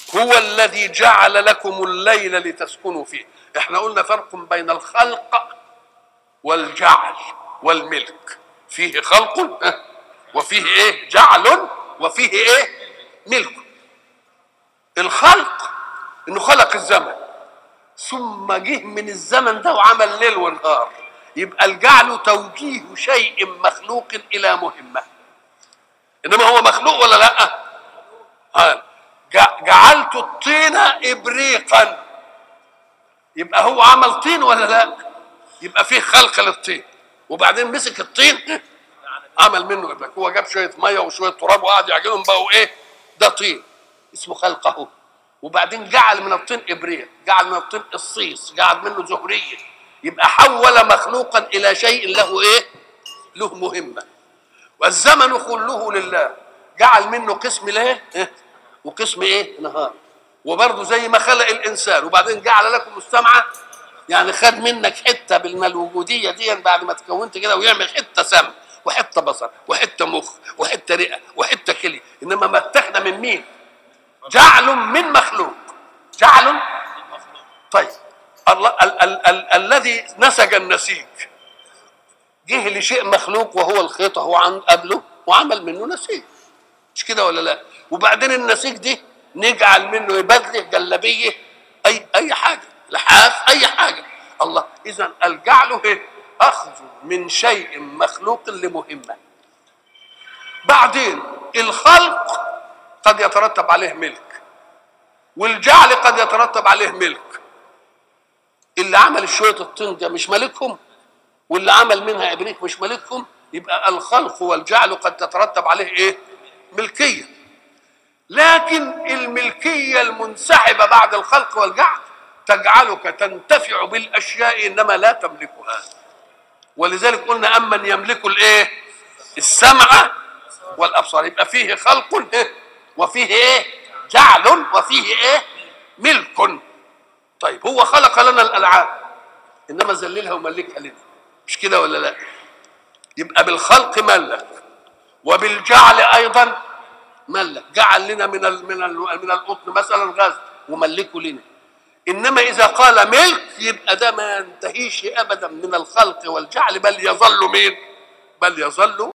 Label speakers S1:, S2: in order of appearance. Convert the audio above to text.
S1: هو الذي جعل لكم الليل لتسكنوا فيه احنا قلنا فرق بين الخلق والجعل والملك فيه خلق وفيه ايه جعل وفيه ايه ملك الخلق انه خلق الزمن ثم جه من الزمن ده وعمل ليل ونهار يبقى الجعل توجيه شيء مخلوق الى مهمه انما هو مخلوق ولا لا قال جعلت الطين ابريقا يبقى هو عمل طين ولا لا يبقى فيه خلق للطين وبعدين مسك الطين عمل منه ابريق هو جاب شويه ميه وشويه تراب وقعد يعجنهم بقوا ايه ده طين اسمه خلقه وبعدين جعل من الطين ابريق جعل من الطين الصيص جعل منه زهريه يبقى حول مخلوقا الى شيء له ايه له مهمه والزمن كله لله جعل منه قسم ليل إيه؟ وقسم ايه نهار وبرضه زي ما خلق الانسان وبعدين جعل لكم السمع يعني خد منك حته بالموجوديه دي بعد ما تكونت كده ويعمل حته سمع وحته بصر وحته مخ وحته رئه وحته كلي انما ما اتخذ من مين جعل من مخلوق جعل طيب الله ال ال ال الذي نسج النسيج جه لشيء مخلوق وهو الخيط هو عن قبله وعمل منه نسيج مش كده ولا لا وبعدين النسيج دي نجعل منه بدله جلابيه اي اي حاجه لحاف اي حاجه الله اذا الجعل هي اخذ من شيء مخلوق لمهمه بعدين الخلق قد يترتب عليه ملك والجعل قد يترتب عليه ملك اللي عمل شويه الطين ده مش مالكهم واللي عمل منها ابريق مش مالكهم يبقى الخلق والجعل قد تترتب عليه ايه ملكيه لكن الملكيه المنسحبه بعد الخلق والجعل تجعلك تنتفع بالاشياء انما لا تملكها ولذلك قلنا امن يملك الايه السمع والابصار يبقى فيه خلق إيه؟ وفيه ايه جعل وفيه ايه ملك طيب هو خلق لنا الالعاب انما ذللها وملكها لنا مش كده ولا لا يبقى بالخلق ملك وبالجعل ايضا ملك جعل لنا من ال من ال من القطن مثلا غزل وملكه لنا انما اذا قال ملك يبقى ده ما ينتهيش ابدا من الخلق والجعل بل يظل مين بل يظل